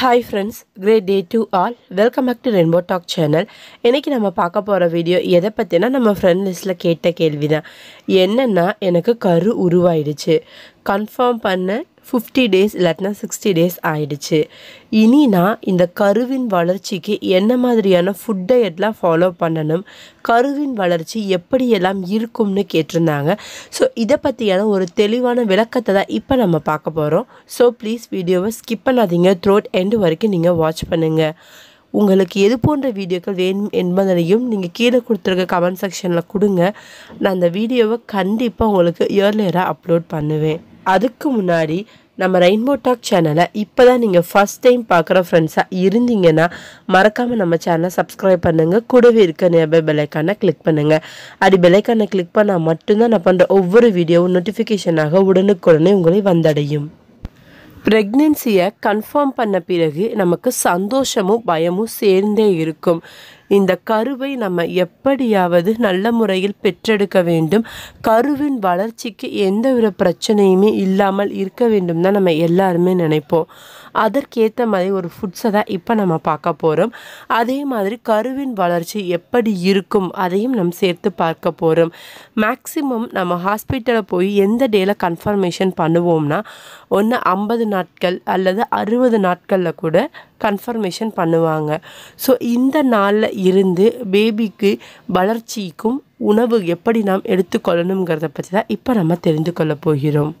hi friends great day to all welcome back to rainbow talk channel இன்றைக்கி நம்ம பார்க்க போகிற வீடியோ எதை பற்றினா நம்ம ஃப்ரெண்ட் லிஸ்ட்டில் கேட்ட கேள்வி தான் என்னென்னா எனக்கு கரு உருவாயிடுச்சு கன்ஃபார்ம் பண்ண ஃபிஃப்டி டேஸ் இல்லாட்டினா சிக்ஸ்டி டேஸ் ஆயிடுச்சு இனி நான் இந்த கருவின் வளர்ச்சிக்கு என்ன மாதிரியான ஃபுட் டயட்லாம் ஃபாலோ பண்ணணும் கருவின் வளர்ச்சி எப்படியெல்லாம் இருக்கும்னு கேட்டிருந்தாங்க ஸோ இதை பற்றியான ஒரு தெளிவான விளக்கத்தை தான் இப்போ நம்ம பார்க்க போகிறோம் ஸோ ப்ளீஸ் வீடியோவை ஸ்கிப் பண்ணாதீங்க த்ரோட் எண்டு வரைக்கும் நீங்கள் வாட்ச் பண்ணுங்கள் உங்களுக்கு எது போன்ற வீடியோக்கள் வேணும் என்பதனையும் நீங்கள் கீழே கொடுத்துருக்க கமெண்ட் செக்ஷனில் கொடுங்க நான் அந்த வீடியோவை கண்டிப்பாக உங்களுக்கு இயர்லியராக அப்லோட் பண்ணுவேன் அதுக்கு முன்னாடி நம்ம ரெயின்போ டாக் சேனலை இப்போ தான் நீங்கள் ஃபஸ்ட் டைம் பார்க்குற ஃப்ரெண்ட்ஸாக இருந்தீங்கன்னா மறக்காமல் நம்ம சேனலை சப்ஸ்கிரைப் பண்ணுங்கள் கூடவே இருக்க நியர்பை பெலைக்கானை கிளிக் பண்ணுங்கள் அப்படி பெலைக்கானை கிளிக் பண்ணால் மட்டும்தான் நான் பண்ணுற ஒவ்வொரு வீடியோவும் நோட்டிஃபிகேஷனாக உடனுக்குடனே உங்களை வந்தடையும் ப்ரெக்னென்சியை கன்ஃபார்ம் பண்ண பிறகு நமக்கு சந்தோஷமும் பயமும் சேர்ந்தே இருக்கும் இந்த கருவை நம்ம எப்படியாவது நல்ல முறையில் பெற்றெடுக்க வேண்டும் கருவின் வளர்ச்சிக்கு எந்தவித பிரச்சனையுமே இல்லாமல் இருக்க வேண்டும் தான் நம்ம எல்லாருமே நினைப்போம் அதற்கேற்ற மாதிரி ஒரு ஃபுட்ஸை தான் இப்போ நம்ம பார்க்க போகிறோம் அதே மாதிரி கருவின் வளர்ச்சி எப்படி இருக்கும் அதையும் நம்ம சேர்த்து பார்க்க போகிறோம் மேக்ஸிமம் நம்ம ஹாஸ்பிட்டலில் போய் எந்த டேல கன்ஃபர்மேஷன் பண்ணுவோம்னா ஒன்று ஐம்பது நாட்கள் அல்லது அறுபது நாட்களில் கூட கன்ஃபர்மேஷன் பண்ணுவாங்க ஸோ இந்த நாளில் இருந்து பேபிக்கு வளர்ச்சிக்கும் உணவு எப்படி நாம் எடுத்துக்கொள்ளணுங்கிறத பற்றி தான் இப்போ நம்ம தெரிந்து கொள்ள போகிறோம்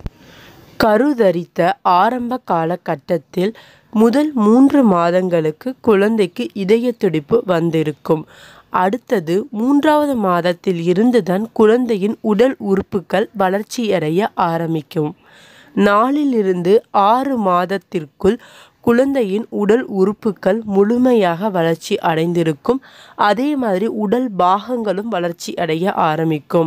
கருதரித்த ஆரம்ப காலகட்டத்தில் முதல் மூன்று மாதங்களுக்கு குழந்தைக்கு இதய துடிப்பு வந்திருக்கும் அடுத்தது மூன்றாவது மாதத்தில் இருந்துதான் குழந்தையின் உடல் உறுப்புகள் வளர்ச்சியடைய ஆரம்பிக்கும் நாலிலிருந்து ஆறு மாதத்திற்குள் குழந்தையின் உடல் உறுப்புகள் முழுமையாக வளர்ச்சி அடைந்திருக்கும் அதே மாதிரி உடல் பாகங்களும் வளர்ச்சி அடைய ஆரம்பிக்கும்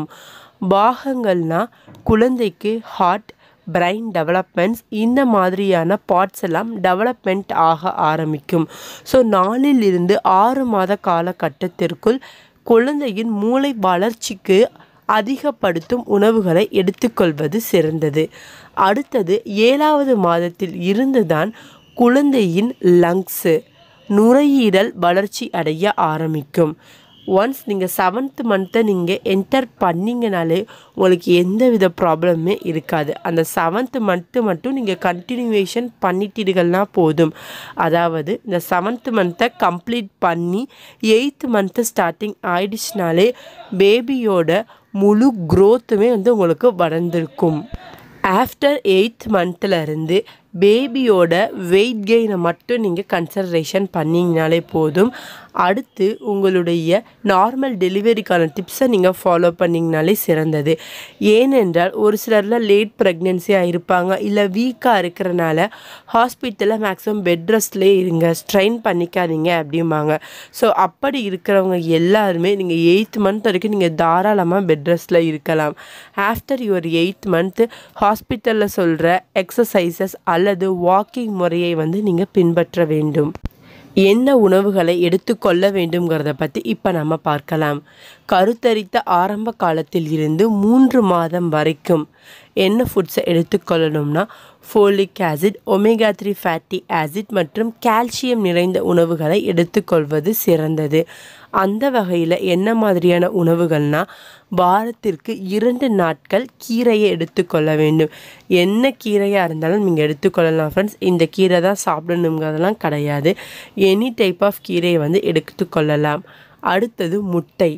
பாகங்கள்னா குழந்தைக்கு ஹார்ட் பிரைன் டெவலப்மெண்ட்ஸ் இந்த மாதிரியான பார்ட்ஸ் எல்லாம் டெவலப்மெண்ட் ஆக ஆரம்பிக்கும் ஸோ நாலில் இருந்து ஆறு மாத காலகட்டத்திற்குள் குழந்தையின் மூளை வளர்ச்சிக்கு அதிகப்படுத்தும் உணவுகளை எடுத்துக்கொள்வது சிறந்தது அடுத்தது ஏழாவது மாதத்தில் இருந்துதான் குழந்தையின் லங்ஸு நுரையீரல் வளர்ச்சி அடைய ஆரம்பிக்கும் ஒன்ஸ் நீங்கள் செவன்த் மந்த்தை நீங்கள் என்டர் பண்ணிங்கனாலே உங்களுக்கு எந்த வித ப்ராப்ளமே இருக்காது அந்த செவன்த் மந்த்து மட்டும் நீங்கள் கண்டினியூவேஷன் பண்ணிட்டீர்கள்னா போதும் அதாவது இந்த செவன்த் மந்த்தை கம்ப்ளீட் பண்ணி எயித்து மந்த்து ஸ்டார்டிங் ஆயிடுச்சுனாலே பேபியோட முழு க்ரோத்துமே வந்து உங்களுக்கு வளர்ந்துருக்கும் ஆஃப்டர் எயித் மந்த்லேருந்து பேபியோட வெயிட் கெயினை மட்டும் நீங்கள் கன்சிடரேஷன் பண்ணிங்கனாலே போதும் அடுத்து உங்களுடைய நார்மல் டெலிவரிக்கான டிப்ஸை நீங்கள் ஃபாலோ பண்ணிங்கனாலே சிறந்தது ஏனென்றால் ஒரு சிலரில் லேட் ப்ரெக்னென்சியாக இருப்பாங்க இல்லை வீக்காக இருக்கிறனால ஹாஸ்பிட்டலில் மேக்ஸிமம் பெட் ரெஸ்ட்லேயே இருங்க ஸ்ட்ரெயின் பண்ணிக்காதீங்க அப்படிம்பாங்க ஸோ அப்படி இருக்கிறவங்க எல்லாருமே நீங்கள் எயித் மந்த் வரைக்கும் நீங்கள் தாராளமாக பெட் ரெஸ்ட்டில் இருக்கலாம் ஆஃப்டர் யுவர் எயித் மந்த்து ஹாஸ்பிட்டலில் சொல்கிற எக்ஸசைசஸ் அல்லது வாக்கிங் முறையை வந்து நீங்கள் பின்பற்ற வேண்டும் என்ன உணவுகளை எடுத்துக்கொள்ள வேண்டும்ங்கிறத பற்றி இப்போ நம்ம பார்க்கலாம் கருத்தரித்த ஆரம்ப காலத்தில் இருந்து மூன்று மாதம் வரைக்கும் என்ன ஃபுட்ஸை எடுத்துக்கொள்ளணும்னா folic acid omega three fatty acid மற்றும் கால்சியம் நிறைந்த உணவுகளை எடுத்துக்கொள்வது சிறந்தது அந்த வகையில் என்ன மாதிரியான உணவுகள்னா வாரத்திற்கு இரண்டு நாட்கள் கீரையை எடுத்துக்கொள்ள வேண்டும் என்ன கீரையாக இருந்தாலும் நீங்கள் எடுத்துக்கொள்ளலாம் ஃப்ரெண்ட்ஸ் இந்த கீரை தான் சாப்பிடணுங்கிறதெல்லாம் கிடையாது எனி டைப் ஆஃப் கீரையை வந்து எடுத்துக்கொள்ளலாம் அடுத்தது முட்டை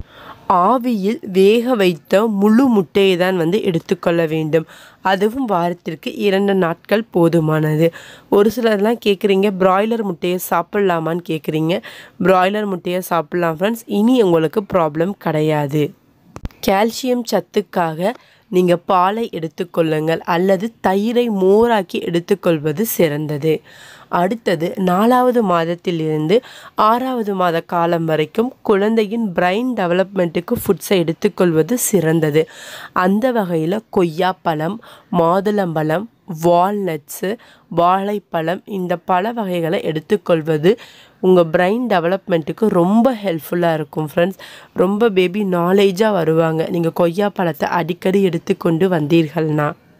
ஆவியில் வேக வைத்த முழு முட்டையை தான் வந்து எடுத்துக்கொள்ள வேண்டும் அதுவும் வாரத்திற்கு இரண்டு நாட்கள் போதுமானது ஒரு சிலர்லாம் கேட்குறீங்க பிராய்லர் முட்டையை சாப்பிட்லாமான்னு கேட்குறீங்க பிராய்லர் முட்டையை சாப்பிட்லாம் ஃப்ரெண்ட்ஸ் இனி உங்களுக்கு ப்ராப்ளம் கிடையாது கால்சியம் சத்துக்காக நீங்கள் பாலை எடுத்துக்கொள்ளுங்கள் அல்லது தயிரை மோராக்கி எடுத்துக்கொள்வது சிறந்தது அடுத்தது நாலாவது மாதத்திலிருந்து ஆறாவது மாத காலம் வரைக்கும் குழந்தையின் பிரைன் டெவலப்மெண்ட்டுக்கு ஃபுட்ஸை எடுத்துக்கொள்வது சிறந்தது அந்த வகையில் கொய்யாப்பழம் மாதுளம்பழம் வால்நட்ஸு வாழைப்பழம் இந்த பழ வகைகளை எடுத்துக்கொள்வது உங்கள் பிரைன் டெவலப்மெண்ட்டுக்கு ரொம்ப ஹெல்ப்ஃபுல்லாக இருக்கும் ஃப்ரெண்ட்ஸ் ரொம்ப பேபி நாலேஜாக வருவாங்க நீங்கள் கொய்யா பழத்தை அடிக்கடி எடுத்துக்கொண்டு வந்தீர்கள்னா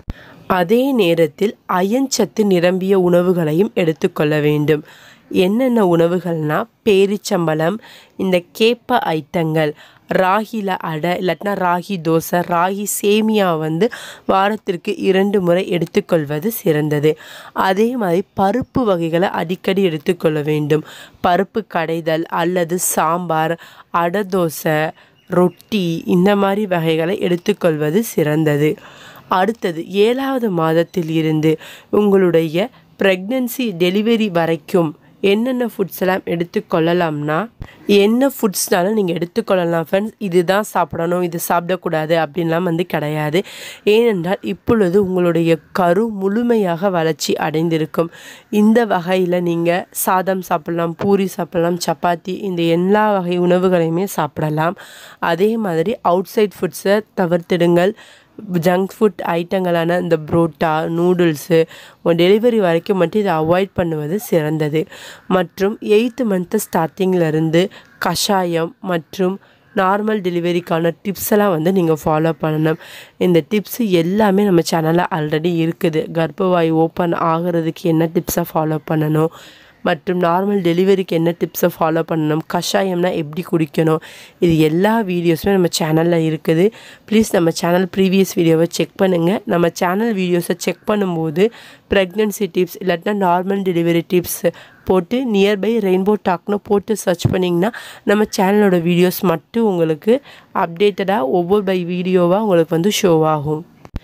அதே நேரத்தில் அயன்சத்து நிரம்பிய உணவுகளையும் எடுத்துக்கொள்ள வேண்டும் என்னென்ன உணவுகள்னா பேரிச்சம்பழம் இந்த கேப்ப ஐட்டங்கள் ராகில அடை இல்லாட்டினா ராகி தோசை ராகி சேமியா வந்து வாரத்திற்கு இரண்டு முறை எடுத்துக்கொள்வது சிறந்தது அதே மாதிரி பருப்பு வகைகளை அடிக்கடி எடுத்துக்கொள்ள வேண்டும் பருப்பு கடைதல் அல்லது சாம்பார் அடை தோசை ரொட்டி இந்த மாதிரி வகைகளை எடுத்துக்கொள்வது சிறந்தது அடுத்தது ஏழாவது மாதத்தில் இருந்து உங்களுடைய ப்ரெக்னன்சி டெலிவரி வரைக்கும் என்னென்ன ஃபுட்ஸ் எல்லாம் எடுத்துக்கொள்ளலாம்னா என்ன ஃபுட்ஸ்னாலும் நீங்கள் எடுத்துக்கொள்ளலாம் ஃப்ரெண்ட்ஸ் இதுதான் சாப்பிடணும் இது சாப்பிடக்கூடாது அப்படின்லாம் வந்து கிடையாது ஏனென்றால் இப்பொழுது உங்களுடைய கரு முழுமையாக வளர்ச்சி அடைந்திருக்கும் இந்த வகையில் நீங்கள் சாதம் சாப்பிடலாம் பூரி சாப்பிடலாம் சப்பாத்தி இந்த எல்லா வகை உணவுகளையுமே சாப்பிடலாம் அதே மாதிரி அவுட் சைட் ஃபுட்ஸை தவிர்த்திடுங்கள் ஜங்க் ஃபுட் ஐட்டங்களான இந்த புரோட்டா நூடுல்ஸு டெலிவரி வரைக்கும் மட்டும் இதை அவாய்ட் பண்ணுவது சிறந்தது மற்றும் எயித்து மந்த்து ஸ்டார்டிங்கிலேருந்து கஷாயம் மற்றும் நார்மல் டெலிவரிக்கான டிப்ஸ் எல்லாம் வந்து நீங்கள் ஃபாலோ பண்ணணும் இந்த டிப்ஸ் எல்லாமே நம்ம சேனலில் ஆல்ரெடி இருக்குது கர்ப்பவாய் ஓப்பன் ஆகிறதுக்கு என்ன டிப்ஸை ஃபாலோ பண்ணணும் மற்றும் நார்மல் டெலிவரிக்கு என்ன டிப்ஸை ஃபாலோ பண்ணணும் கஷாயம்னா எப்படி குடிக்கணும் இது எல்லா வீடியோஸுமே நம்ம சேனலில் இருக்குது ப்ளீஸ் நம்ம சேனல் ப்ரீவியஸ் வீடியோவை செக் பண்ணுங்கள் நம்ம சேனல் வீடியோஸை செக் பண்ணும்போது ப்ரெக்னென்சி டிப்ஸ் இல்லாட்டினா நார்மல் டெலிவரி டிப்ஸ் போட்டு நியர்பை ரெயின்போ டாக்னு போட்டு சர்ச் பண்ணிங்கன்னா நம்ம சேனலோட வீடியோஸ் மட்டும் உங்களுக்கு அப்டேட்டடாக ஒவ்வொரு பை வீடியோவாக உங்களுக்கு வந்து ஷோ ஆகும்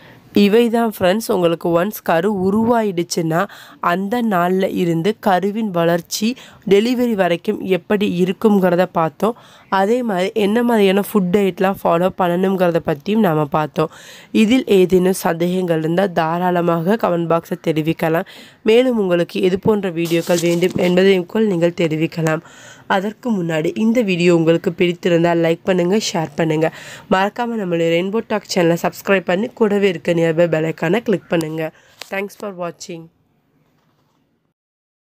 இவை தான் ஃப்ரெண்ட்ஸ் உங்களுக்கு ஒன்ஸ் கரு உருவாயிடுச்சுன்னா அந்த நாளில் இருந்து கருவின் வளர்ச்சி டெலிவரி வரைக்கும் எப்படி இருக்குங்கிறத பார்த்தோம் அதே மாதிரி என்ன மாதிரியான ஃபுட் டயட்லாம் ஃபாலோ பண்ணணுங்கிறத பற்றியும் நாம் பார்த்தோம் இதில் ஏதேனும் சந்தேகங்கள் இருந்தால் தாராளமாக கமெண்ட் பாக்ஸை தெரிவிக்கலாம் மேலும் உங்களுக்கு எது போன்ற வீடியோக்கள் வேண்டும் என்பதையும் கூட நீங்கள் தெரிவிக்கலாம் அதற்கு முன்னாடி இந்த வீடியோ உங்களுக்கு பிடித்திருந்தால் லைக் பண்ணுங்கள் ஷேர் பண்ணுங்கள் மறக்காமல் நம்மளுடைய ரெயின்போ டாக் சேனலை சப்ஸ்கிரைப் பண்ணி கூடவே இருக்க நியர்பை பெலைக்கான கிளிக் பண்ணுங்கள் தேங்க்ஸ் ஃபார் வாட்சிங்